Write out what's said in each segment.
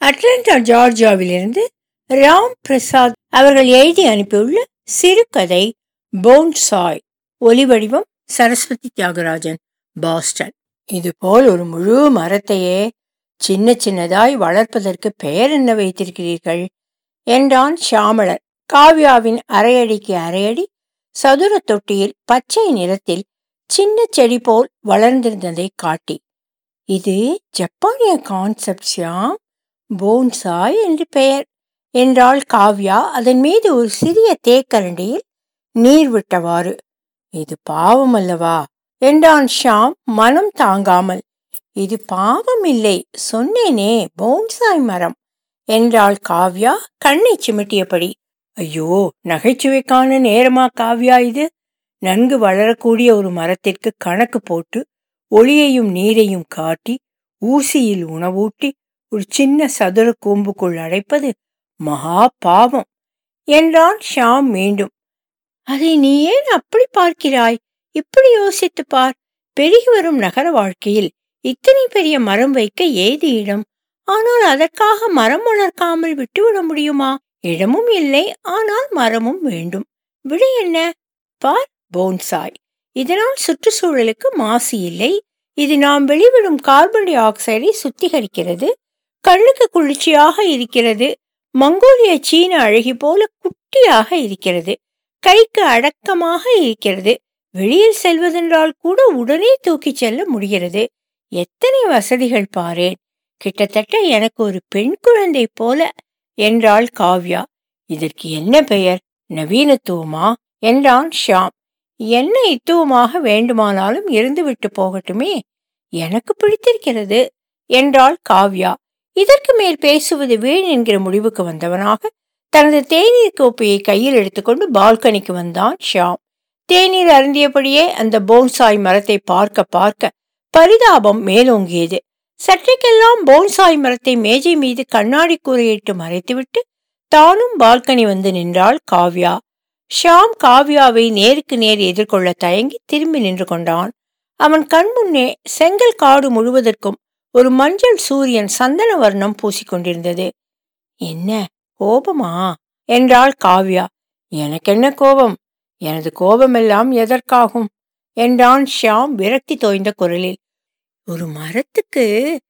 Atlanta ஜார்ஜியாவிலிருந்து Ram Prasad அவர்கள் எழுதி அனுப்பியுள்ள சிறுகதை போன்சாய் ஒலிவடிவம் சரஸ்வதி தியாகராஜன் பாஸ்டன் இதுபோல் ஒரு முழு மரத்தையே சின்ன சின்னதாய் வளர்ப்பதற்கு பெயர் என்ன வைத்திருக்கிறீர்கள் என்றான் ஷியாமளர் காவ்யாவின் அரையடிக்கு அரையடி சதுர தொட்டியில் பச்சை நிறத்தில் சின்ன செடி போல் வளர்ந்திருந்ததை காட்டி இது ஜப்பானிய கான்செப்ட் ஷியாம் போன்சாய் என்று பெயர் என்றாள் காவ்யா அதன் மீது ஒரு சிறிய தேக்கரண்டியில் நீர் விட்டவாறு இது பாவம் அல்லவா என்றான் ஷாம் மனம் தாங்காமல் இது பாவம் இல்லை சொன்னேனே போன்சாய் மரம் என்றாள் காவ்யா கண்ணை சிமிட்டியபடி ஐயோ நகைச்சுவைக்கான நேரமா காவ்யா இது நன்கு வளரக்கூடிய ஒரு மரத்திற்கு கணக்கு போட்டு ஒளியையும் நீரையும் காட்டி ஊசியில் உணவூட்டி ஒரு சின்ன சதுர கூம்புக்குள் அடைப்பது மகா பாவம் என்றான் ஷாம் மீண்டும் அதை நீ ஏன் அப்படி பார்க்கிறாய் இப்படி யோசித்து பார் பெருகி வரும் நகர வாழ்க்கையில் இத்தனை பெரிய மரம் வைக்க ஏது இடம் ஆனால் அதற்காக மரம் வளர்க்காமல் விட்டுவிட முடியுமா இடமும் இல்லை ஆனால் மரமும் வேண்டும் விட என்ன பார் போன்சாய் இதனால் சுற்றுச்சூழலுக்கு மாசு இல்லை இது நாம் வெளிவிடும் கார்பன் டை ஆக்சைடை சுத்திகரிக்கிறது கண்ணுக்கு குளிர்ச்சியாக இருக்கிறது மங்கோலிய சீன அழகி போல குட்டியாக இருக்கிறது கைக்கு அடக்கமாக இருக்கிறது வெளியில் செல்வதென்றால் கூட உடனே தூக்கிச் செல்ல முடிகிறது எத்தனை வசதிகள் பாரேன் கிட்டத்தட்ட எனக்கு ஒரு பெண் குழந்தை போல என்றாள் காவ்யா இதற்கு என்ன பெயர் நவீனத்துவமா என்றான் ஷாம் என்ன இத்துவமாக வேண்டுமானாலும் இருந்துவிட்டு போகட்டுமே எனக்கு பிடித்திருக்கிறது என்றாள் காவ்யா இதற்கு மேல் பேசுவது வீண் என்கிற முடிவுக்கு வந்தவனாக தனது தேநீர் கோப்பையை கையில் எடுத்துக்கொண்டு பால்கனிக்கு வந்தான் ஷாம் தேநீர் அருந்தியபடியே அந்த போன்சாய் மரத்தை பார்க்க பார்க்க பரிதாபம் மேலோங்கியது சற்றைக்கெல்லாம் போன்சாய் மரத்தை மேஜை மீது கண்ணாடி கூரையிட்டு மறைத்துவிட்டு தானும் பால்கனி வந்து நின்றாள் காவ்யா ஷாம் காவ்யாவை நேருக்கு நேர் எதிர்கொள்ள தயங்கி திரும்பி நின்று கொண்டான் அவன் கண் முன்னே செங்கல் காடு முழுவதற்கும் ஒரு மஞ்சள் சூரியன் சந்தன வர்ணம் பூசிக்கொண்டிருந்தது என்ன கோபமா என்றாள் காவ்யா எனக்கென்ன கோபம் எனது கோபமெல்லாம் எதற்காகும் என்றான் ஷியாம் விரக்தி தோய்ந்த குரலில் ஒரு மரத்துக்கு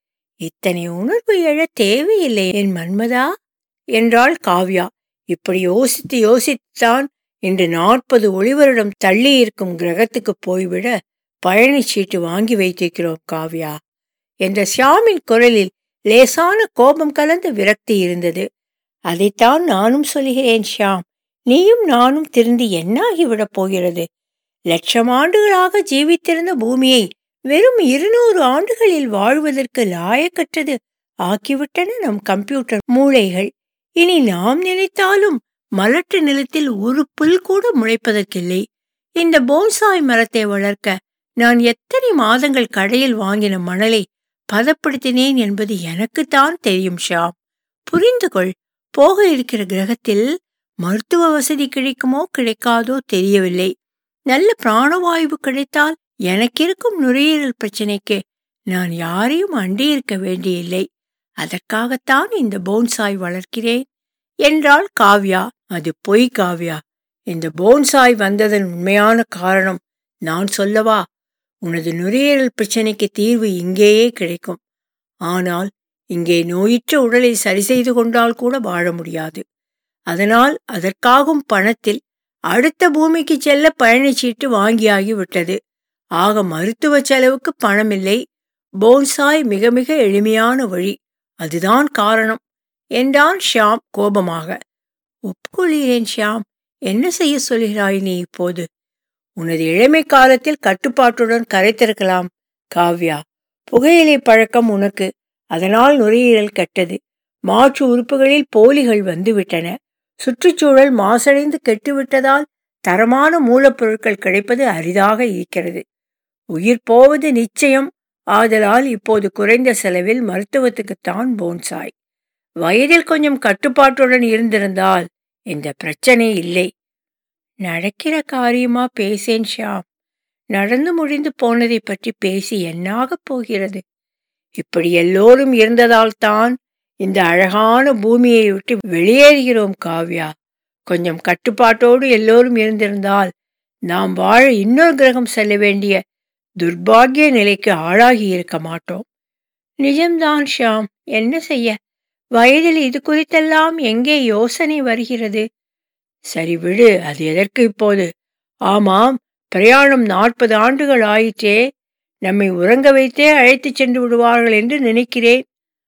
இத்தனை உணர்வு எழ தேவையில்லை என் மன்மதா என்றாள் காவ்யா இப்படி யோசித்து யோசித்துத்தான் இன்று நாற்பது ஒளிவரிடம் தள்ளி இருக்கும் கிரகத்துக்கு போய்விட பயணிச்சீட்டு வாங்கி வைத்திருக்கிறோம் காவ்யா என்ற ஷியாமின் குரலில் லேசான கோபம் கலந்த விரக்தி இருந்தது அதைத்தான் நானும் சொல்கிறேன் ஷியாம் நீயும் நானும் திருந்தி என்னாகிவிடப் போகிறது லட்சம் ஆண்டுகளாக ஜீவித்திருந்த பூமியை வெறும் இருநூறு ஆண்டுகளில் வாழ்வதற்கு லாயக்கற்றது ஆக்கிவிட்டன நம் கம்ப்யூட்டர் மூளைகள் இனி நாம் நினைத்தாலும் மலட்டு நிலத்தில் ஒரு புல் கூட முளைப்பதற்கில்லை இந்த போன்சாய் மரத்தை வளர்க்க நான் எத்தனை மாதங்கள் கடையில் வாங்கின மணலை பதப்படுத்தினேன் என்பது எனக்குத்தான் தெரியும் ஷாம் புரிந்து கொள் போக இருக்கிற கிரகத்தில் மருத்துவ வசதி கிடைக்குமோ கிடைக்காதோ தெரியவில்லை நல்ல பிராணவாயு கிடைத்தால் எனக்கு இருக்கும் நுரையீரல் பிரச்சனைக்கு நான் யாரையும் அண்டியிருக்க வேண்டியில்லை அதற்காகத்தான் இந்த போன்சாய் வளர்க்கிறேன் என்றாள் காவ்யா அது பொய் காவ்யா இந்த போன்சாய் வந்ததன் உண்மையான காரணம் நான் சொல்லவா உனது நுரையீரல் பிரச்சனைக்கு தீர்வு இங்கேயே கிடைக்கும் ஆனால் இங்கே நோயுற்ற உடலை சரி செய்து கொண்டால் கூட வாழ முடியாது அதனால் அதற்காகும் பணத்தில் அடுத்த பூமிக்கு செல்ல பயணச்சீட்டு வாங்கியாகி விட்டது ஆக மருத்துவ செலவுக்கு பணமில்லை போன்சாய் மிக மிக எளிமையான வழி அதுதான் காரணம் என்றான் ஷியாம் கோபமாக ஒப்புக்கொள்கிறேன் ஷியாம் என்ன செய்ய சொல்கிறாய் நீ இப்போது உனது இளமை காலத்தில் கட்டுப்பாட்டுடன் கரைத்திருக்கலாம் காவ்யா புகையிலை பழக்கம் உனக்கு அதனால் நுரையீரல் கெட்டது மாற்று உறுப்புகளில் போலிகள் வந்துவிட்டன சுற்றுச்சூழல் மாசடைந்து கெட்டுவிட்டதால் தரமான மூலப்பொருட்கள் கிடைப்பது அரிதாக இருக்கிறது உயிர் போவது நிச்சயம் ஆதலால் இப்போது குறைந்த செலவில் மருத்துவத்துக்குத்தான் போன்சாய் வயதில் கொஞ்சம் கட்டுப்பாட்டுடன் இருந்திருந்தால் இந்த பிரச்சனை இல்லை நடக்கிற காரியமா பேசேன் ஷாம் நடந்து முடிந்து போனதை பற்றி பேசி என்னாகப் போகிறது இப்படி எல்லோரும் இருந்ததால் தான் இந்த அழகான பூமியை விட்டு வெளியேறுகிறோம் காவ்யா கொஞ்சம் கட்டுப்பாட்டோடு எல்லோரும் இருந்திருந்தால் நாம் வாழ இன்னொரு கிரகம் செல்ல வேண்டிய துர்பாகிய நிலைக்கு ஆளாகி இருக்க மாட்டோம் நிஜம்தான் ஷாம் என்ன செய்ய வயதில் இது குறித்தெல்லாம் எங்கே யோசனை வருகிறது சரி விடு அது எதற்கு இப்போது ஆமாம் பிரயாணம் நாற்பது ஆண்டுகள் ஆயிற்றே நம்மை உறங்க வைத்தே அழைத்துச் சென்று விடுவார்கள் என்று நினைக்கிறேன்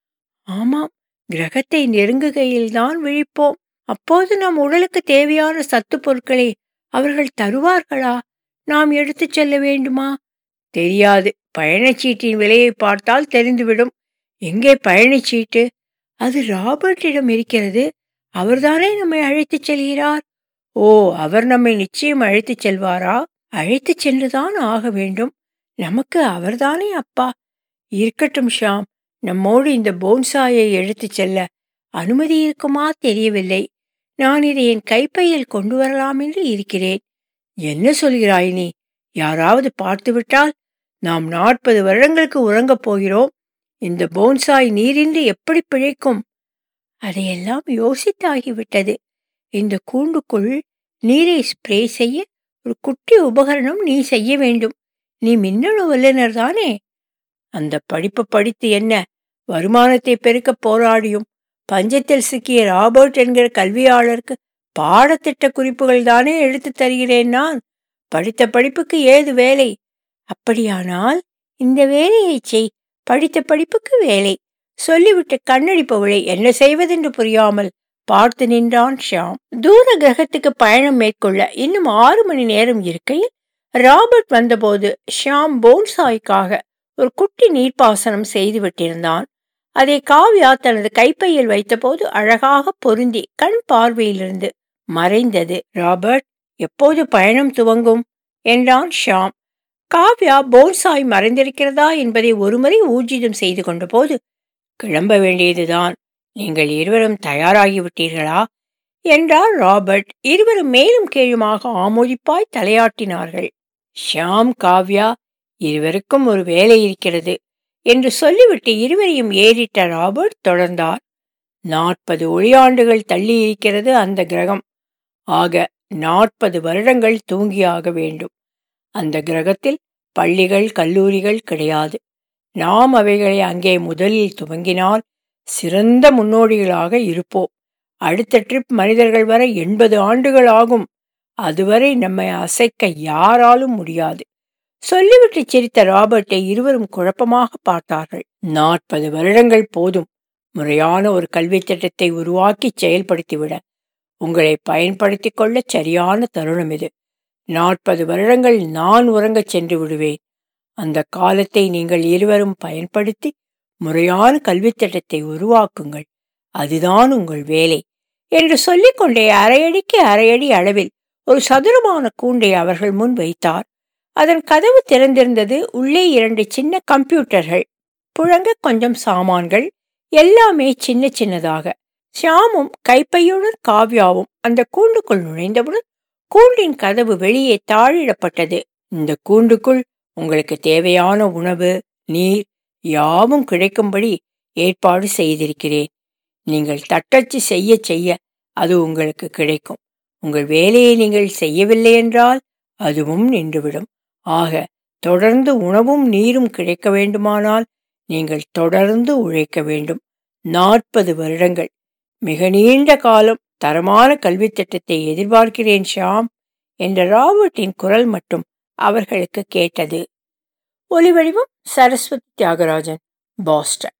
ஆமாம் கிரகத்தை நெருங்குகையில்தான் விழிப்போம் அப்போது நம் உடலுக்கு தேவையான சத்து பொருட்களை அவர்கள் தருவார்களா நாம் எடுத்துச் செல்ல வேண்டுமா தெரியாது பயணச்சீட்டின் விலையை பார்த்தால் தெரிந்துவிடும் எங்கே பயணச்சீட்டு அது ராபர்ட்டிடம் இருக்கிறது அவர்தானே நம்மை அழைத்துச் செல்கிறார் ஓ அவர் நம்மை நிச்சயம் அழைத்துச் செல்வாரா அழைத்துச் சென்றுதான் ஆக வேண்டும் நமக்கு அவர்தானே அப்பா இருக்கட்டும் ஷாம் நம்மோடு இந்த போன்சாயை எடுத்துச் செல்ல அனுமதி இருக்குமா தெரியவில்லை நான் இதை என் கைப்பையில் கொண்டு வரலாம் என்று இருக்கிறேன் என்ன சொல்கிறாய் நீ யாராவது பார்த்துவிட்டால் நாம் நாற்பது வருடங்களுக்கு உறங்கப் போகிறோம் இந்த போன்சாய் நீரின்றி எப்படி பிழைக்கும் அதையெல்லாம் யோசித்தாகிவிட்டது இந்த கூண்டுக்குள் நீரை ஸ்ப்ரே செய்ய ஒரு குட்டி உபகரணம் நீ செய்ய வேண்டும் நீ மின்னணு வல்லுநர் தானே அந்த படிப்பு படித்து என்ன வருமானத்தை பெருக்க போராடியும் பஞ்சத்தில் சிக்கிய ராபர்ட் என்கிற கல்வியாளருக்கு பாடத்திட்ட குறிப்புகள் தானே எடுத்து தருகிறேன் நான் படித்த படிப்புக்கு ஏது வேலை அப்படியானால் இந்த வேலையை செய் படித்த படிப்புக்கு வேலை சொல்லிவிட்டு கண்ணடிப்பவளை என்ன செய்வதென்று புரியாமல் பார்த்து நின்றான் ஷாம் தூர கிரகத்துக்கு பயணம் மேற்கொள்ள இன்னும் ஆறு மணி நேரம் இருக்கையில் ராபர்ட் வந்தபோது ஷாம் போன்சாய்க்காக ஒரு குட்டி நீர்ப்பாசனம் செய்து விட்டிருந்தான் அதை காவ்யா தனது கைப்பையில் வைத்தபோது அழகாக பொருந்தி கண் பார்வையிலிருந்து மறைந்தது ராபர்ட் எப்போது பயணம் துவங்கும் என்றான் ஷாம் காவ்யா போன்சாய் மறைந்திருக்கிறதா என்பதை ஒருமுறை ஊர்ஜிதம் செய்து கொண்டபோது கிளம்ப வேண்டியதுதான் நீங்கள் இருவரும் தயாராகிவிட்டீர்களா என்றார் ராபர்ட் இருவரும் மேலும் கீழுமாக ஆமோதிப்பாய் தலையாட்டினார்கள் ஷாம் காவ்யா இருவருக்கும் ஒரு வேலை இருக்கிறது என்று சொல்லிவிட்டு இருவரையும் ஏறிட்ட ராபர்ட் தொடர்ந்தார் நாற்பது ஒளியாண்டுகள் தள்ளி இருக்கிறது அந்த கிரகம் ஆக நாற்பது வருடங்கள் தூங்கியாக வேண்டும் அந்த கிரகத்தில் பள்ளிகள் கல்லூரிகள் கிடையாது நாம் அவைகளை அங்கே முதலில் துவங்கினால் சிறந்த முன்னோடிகளாக இருப்போம் அடுத்த ட்ரிப் மனிதர்கள் வர எண்பது ஆண்டுகள் ஆகும் அதுவரை நம்மை அசைக்க யாராலும் முடியாது சொல்லிவிட்டு சிரித்த ராபர்ட்டை இருவரும் குழப்பமாக பார்த்தார்கள் நாற்பது வருடங்கள் போதும் முறையான ஒரு கல்வி திட்டத்தை உருவாக்கி செயல்படுத்திவிட உங்களை பயன்படுத்திக் கொள்ள சரியான தருணம் இது நாற்பது வருடங்கள் நான் உறங்கச் சென்று விடுவேன் அந்த காலத்தை நீங்கள் இருவரும் பயன்படுத்தி முறையான கல்வித் திட்டத்தை உருவாக்குங்கள் அதுதான் உங்கள் வேலை என்று சொல்லிக்கொண்டே அரையடிக்கு அரையடி அளவில் ஒரு சதுரமான கூண்டை அவர்கள் முன் வைத்தார் அதன் கதவு திறந்திருந்தது உள்ளே இரண்டு சின்ன கம்ப்யூட்டர்கள் புழங்க கொஞ்சம் சாமான்கள் எல்லாமே சின்ன சின்னதாக ஷியாமும் கைப்பையுடன் காவ்யாவும் அந்த கூண்டுக்குள் நுழைந்தவுடன் கூண்டின் கதவு வெளியே தாழிடப்பட்டது இந்த கூண்டுக்குள் உங்களுக்கு தேவையான உணவு நீர் யாவும் கிடைக்கும்படி ஏற்பாடு செய்திருக்கிறேன் நீங்கள் தட்டச்சு செய்ய செய்ய அது உங்களுக்கு கிடைக்கும் உங்கள் வேலையை நீங்கள் செய்யவில்லை என்றால் அதுவும் நின்றுவிடும் ஆக தொடர்ந்து உணவும் நீரும் கிடைக்க வேண்டுமானால் நீங்கள் தொடர்ந்து உழைக்க வேண்டும் நாற்பது வருடங்கள் மிக நீண்ட காலம் தரமான கல்வித் திட்டத்தை எதிர்பார்க்கிறேன் ஷாம் என்ற ராபர்ட்டின் குரல் மட்டும் அவர்களுக்கு கேட்டது ஒலிவடிவம் சரஸ்வதி தியாகராஜன் பாஸ்டன்